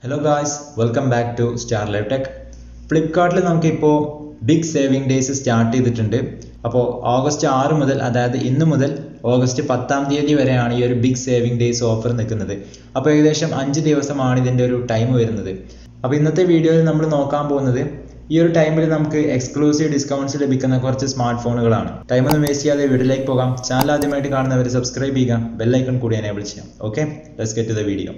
hello guys welcome back to Star Live Tech ഫ്ലിപ്കാർട്ടിൽ നമുക്കിപ്പോൾ big saving days start ചെയ്തിട്ടുണ്ട് അപ്പോൾ ഓഗസ്റ്റ് ആറ് മുതൽ അതായത് ഇന്ന് മുതൽ ഓഗസ്റ്റ് പത്താം തീയതി വരെയാണ് ഈ ഒരു ബിഗ് സേവിംഗ് ഡേയ്സ് ഓഫർ നിൽക്കുന്നത് അപ്പോൾ ഏകദേശം അഞ്ച് ദിവസമാണ് ഇതിൻ്റെ ഒരു ടൈം വരുന്നത് അപ്പോൾ ഇന്നത്തെ വീഡിയോയിൽ നമ്മൾ നോക്കാൻ പോകുന്നത് ഈ ഒരു ടൈമിൽ നമുക്ക് എക്സ്ക്ലൂസീവ് ഡിസ്കൗണ്ട്സ് ലഭിക്കുന്ന കുറച്ച് സ്മാർട്ട് ഫോണുകളാണ് ടൈം ഒന്നും വേസ്റ്റ് ചെയ്യാതെ വീഡിയോയിലേക്ക് പോകാം ചാനൽ ആദ്യമായിട്ട് കാണുന്നവർ സബ്സ്ക്രൈബ് ചെയ്യുക ബെല്ലൈക്കൺ കൂടി എനേബിൾ ചെയ്യാം okay let's get to the video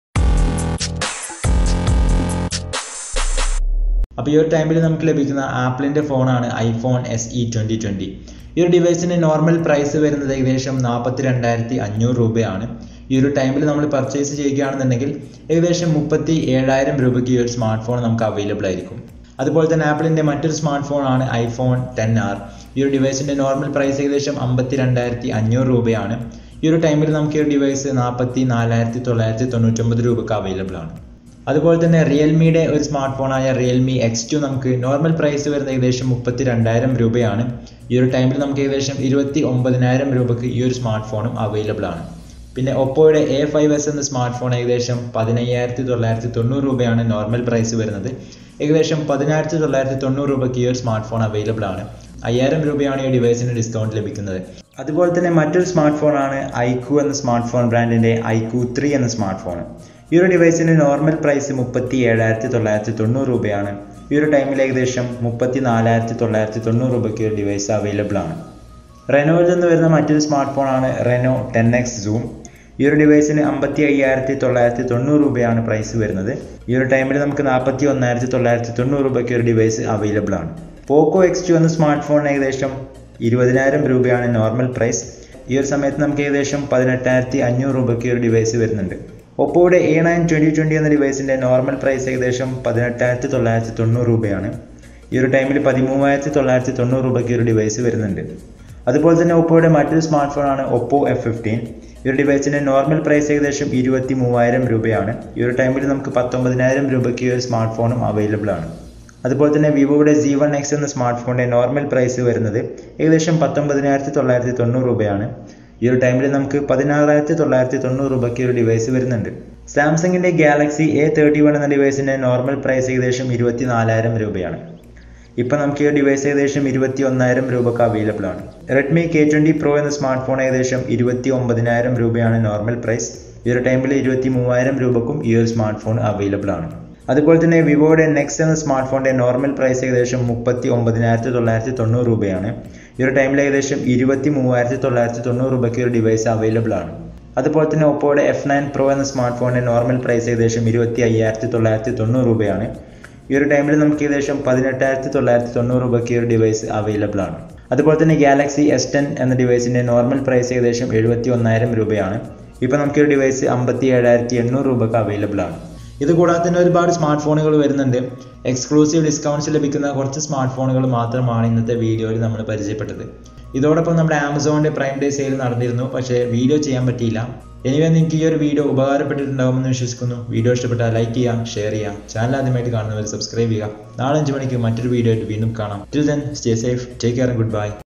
അപ്പോൾ ഈ ഒരു ടൈമിൽ നമുക്ക് ലഭിക്കുന്ന ആപ്പിളിൻ്റെ ഫോണാണ് iPhone S E twenty twenty ഈ ഒരു ഡിവൈസിന് നോർമൽ പ്രൈസ് വരുന്നത് ഏകദേശം നാൽപ്പത്തി രണ്ടായിരത്തി അഞ്ഞൂറ് രൂപയാണ് ഈ ഒരു ടൈമിൽ നമ്മൾ പർച്ചേസ് ചെയ്യുകയാണെന്നുണ്ടെങ്കിൽ ഏകദേശം മുപ്പത്തി ഏഴായിരം രൂപയ്ക്ക് ഈ ഒരു സ്മാർട്ട് ഫോൺ നമുക്ക് അവൈലബിൾ ആയിരിക്കും അതുപോലെ തന്നെ ആപ്പിളിൻ്റെ മറ്റൊരു സ്മാർട്ട് ഫോണാണ് ഐഫോൺ ടെൻ ആർ ഈ ഒരു ഡിവൈസിൻ്റെ നോർമൽ പ്രൈസ് ഏകദേശം അമ്പത്തി രണ്ടായിരത്തി അഞ്ഞൂറ് രൂപയാണ് ഈ ഒരു ടൈമിൽ നമുക്ക് ഈ ഒരു ഡിവൈസ് നാൽപ്പത്തി നാലായിരത്തി തൊള്ളായിരത്തി തൊണ്ണൂറ്റൊമ്പത് രൂപയ്ക്ക് അവൈലബിൾ ആണ് അതുപോലെ തന്നെ റിയൽമിയുടെ ഒരു സ്മാർട്ട് ഫോണായ റിയൽമി എക്സ് ടു നമുക്ക് നോർമൽ പ്രൈസ് വരുന്ന ഏകദേശം മുപ്പത്തി രണ്ടായിരം രൂപയാണ് ഈ ഒരു ടൈമിൽ നമുക്ക് ഏകദേശം ഇരുപത്തി ഒമ്പതിനായിരം രൂപയ്ക്ക് ഈ ഒരു സ്മാർട്ട് ഫോണും അവൈലബിൾ ആണ് പിന്നെ ഒപ്പോയുടെ എ ഫൈവ് എസ് എന്ന സ്മാർട്ട് ഫോൺ ഏകദേശം പതിനയ്യായിരത്തി തൊള്ളായിരത്തി തൊണ്ണൂറ് രൂപയാണ് നോർമൽ പ്രൈസ് വരുന്നത് ഏകദേശം പതിനായിരത്തി തൊള്ളായിരത്തി തൊണ്ണൂറ് രൂപയ്ക്ക് ഈ ഒരു സ്മാർട്ട് ഫോൺ അവൈലബിൾ ആണ് അയ്യായിരം രൂപയാണ് ഈ ഡിവൈസിന് ഡിസ്കൗണ്ട് ലഭിക്കുന്നത് അതുപോലെ തന്നെ മറ്റൊരു സ്മാർട്ട് ഫോണാണ് ഐക്യു എന്ന സ്മാർട്ട് ഫോൺ ബ്രാൻഡിൻ്റെ ഐക്യു ത്രീ എന്ന സ്മാർട്ട് ഫോൺ ഈ ഒരു ഡിവൈസിന് നോർമൽ പ്രൈസ് മുപ്പത്തി ഏഴായിരത്തി തൊള്ളായിരത്തി തൊണ്ണൂറ് രൂപയാണ് ഈ ഒരു ടൈമിൽ ഏകദേശം മുപ്പത്തി നാലായിരത്തി തൊള്ളായിരത്തി തൊണ്ണൂറ് രൂപയ്ക്ക് ഒരു ഡിവൈസ് അവൈലബിൾ ആണ് റെനോയിൽ നിന്ന് വരുന്ന മറ്റൊരു സ്മാർട്ട് ഫോണാണ് റെനോ ടെൻ എക്സ് സൂം ഈ ഒരു ഡിവൈസിന് അമ്പത്തി അയ്യായിരത്തി തൊള്ളായിരത്തി തൊണ്ണൂറ് രൂപയാണ് പ്രൈസ് വരുന്നത് ഈ ഒരു ടൈമിൽ നമുക്ക് നാൽപ്പത്തി ഒന്നായിരത്തി തൊള്ളായിരത്തി തൊണ്ണൂറ് രൂപയ്ക്ക് ഒരു ഡിവൈസ് അവൈലബിൾ ആണ് പോക്കോ എക്സ് ടു എന്ന സ്മാർട്ട് ഫോൺ ഏകദേശം ഇരുപതിനായിരം രൂപയാണ് നോർമൽ പ്രൈസ് ഈ ഒരു സമയത്ത് നമുക്ക് ഏകദേശം പതിനെട്ടായിരത്തി അഞ്ഞൂറ് രൂപയ്ക്ക് ഒരു ഡിവൈസ് വരുന്നുണ്ട് ഒപ്പോയുടെ എ നയൻ ട്വൻറ്റി ട്വൻറ്റി എന്ന ഡിവൈസിൻ്റെ നോർമൽ പ്രൈസ് ഏകദേശം പതിനെട്ടായിരത്തി തൊള്ളായിരത്തി തൊണ്ണൂറ് രൂപയാണ് ഈ ഒരു ടൈമിൽ പതിമൂവായിരത്തി തൊള്ളായിരത്തി തൊണ്ണൂറ് രൂപയ്ക്ക് ഒരു ഡിവൈസ് വരുന്നുണ്ട് അതുപോലെ തന്നെ ഒപ്പോയുടെ മറ്റൊരു സ്മാർട്ട് ഫോണാണ് ഒപ്പോ എഫ് ഫിഫ്റ്റീൻ ഈ ഒരു ഡിവൈസിൻ്റെ നോർമൽ പ്രൈസ് ഏകദേശം ഇരുപത്തി മൂവായിരം രൂപയാണ് ഈ ഒരു ടൈമിൽ നമുക്ക് പത്തൊമ്പതിനായിരം രൂപയ്ക്ക് ഈ ഒരു സ്മാർട്ട് ഫോണും അവൈലബിൾ ആണ് അതുപോലെ തന്നെ വിവോയുടെ ജി വൺ എക്സ് എന്ന സ്മാർട്ട് ഫോണിൻ്റെ നോർമൽ പ്രൈസ് വരുന്നത് ഏകദേശം പത്തൊമ്പതിനായിരത്തി തൊള്ളായിരത്തി തൊണ്ണൂറ് രൂപയാണ് ഈ ഒരു ടൈമിൽ നമുക്ക് പതിനാറായിരത്തി തൊള്ളായിരത്തി തൊണ്ണൂറ് രൂപയ്ക്ക് ഒരു ഡിവൈസ് വരുന്നുണ്ട് സാംസങ്ങിൻ്റെ ഗാലക്സി എ തേർട്ടി വൺ എന്ന ഡിവൈസിൻ്റെ നോർമൽ പ്രൈസ് ഏകദേശം ഇരുപത്തി നാലായിരം രൂപയാണ് ഇപ്പം നമുക്ക് ഈ ഡിവൈസ് ഏകദേശം ഇരുപത്തി ഒന്നായിരം രൂപക്ക് അവൈലബിൾ ആണ് റെഡ്മി കെ ട്വൻറ്റി പ്രോ എന്ന സ്മാർട്ട് ഫോൺ ഏകദേശം ഇരുപത്തി ഒമ്പതിനായിരം രൂപയാണ് നോർമൽ പ്രൈസ് ഈ ഒരു ടൈമിൽ ഇരുപത്തി മൂവായിരം രൂപക്കും ഈ ഒരു സ്മാർട്ട് ഫോൺ അവൈലബിൾ ആണ് അതുപോലെ തന്നെ വിവോയുടെ നെക്സ്റ്റ് എന്ന സ്മാർട്ട് ഫോണിൻ്റെ നോർമൽ പ്രൈസ് ഏകദേശം മുപ്പത്തി ഒമ്പതിനായിരത്തി തൊള്ളായിരത്തി തൊണ്ണൂറ് രൂപയാണ് ഈ ഒരു ടൈമിൽ ഏകദേശം ഇരുപത്തി മൂവായിരത്തി തൊള്ളായിരത്തി തൊണ്ണൂറ് രൂപയ്ക്ക് ഒരു ഡിവൈസ് അവൈലബിൾ ആണ് അതുപോലെ തന്നെ ഒപ്പോയുടെ എഫ് നയൻ പ്രോ എന്ന സ്മാർട്ട് ഫോണിൻ്റെ നോർമൽ പ്രൈസ് ഏകദേശം ഇരുപത്തി അയ്യായിരത്തി തൊള്ളായിരത്തി തൊണ്ണൂറ് രൂപയാണ് ഈ ഒരു ടൈമിൽ നമുക്ക് ഏകദേശം പതിനെട്ടായിരത്തി തൊള്ളായിരത്തി തൊണ്ണൂറ് രൂപയ്ക്ക് ഒരു ഡിവൈസ് അവൈലബിൾ ആണ് അതുപോലെ തന്നെ ഗാലക്സി എസ് ടെൻ എന്ന ഡിവൈസിൻ്റെ നോർമൽ പ്രൈസ് ഏകദേശം എഴുപത്തി ഒന്നായിരം രൂപയാണ് ഇപ്പോൾ നമുക്ക് ഈ ഡിവൈസ് അമ്പത്തി ഏഴായിരത്തി എണ്ണൂറ് രൂപയ്ക്ക് അവൈലബിൾ ആണ് ഇത് കൂടാതെ തന്നെ ഒരുപാട് സ്മാർട്ട് ഫോണുകൾ വരുന്നുണ്ട് എക്സ്ക്ലൂസീവ് ഡിസ്കൗണ്ട്സ് ലഭിക്കുന്ന കുറച്ച് സ്മാർട്ട് ഫോണുകൾ മാത്രമാണ് ഇന്നത്തെ വീഡിയോയിൽ നമ്മൾ പരിചയപ്പെട്ടത് ഇതോടൊപ്പം നമ്മുടെ ആമസോണിൻ്റെ പ്രൈം ഡേ സെയിൽ നടന്നിരുന്നു പക്ഷേ വീഡിയോ ചെയ്യാൻ പറ്റിയില്ല എനിവേ നിങ്ങൾക്ക് ഈ ഒരു വീഡിയോ ഉപകാരപ്പെട്ടിട്ടുണ്ടാകുമെന്ന് വിശ്വസിക്കുന്നു വീഡിയോ ഇഷ്ടപ്പെട്ടാൽ ലൈക്ക് ചെയ്യാം ഷെയർ ചെയ്യാം ചാനൽ ആദ്യമായിട്ട് കാണുന്നവർ സബ്സ്ക്രൈബ് ചെയ്യുക നാളെ അഞ്ച് മണിക്ക് മറ്റൊരു വീഡിയോ ആയിട്ട് വീണ്ടും കാണാം till then stay safe take care good by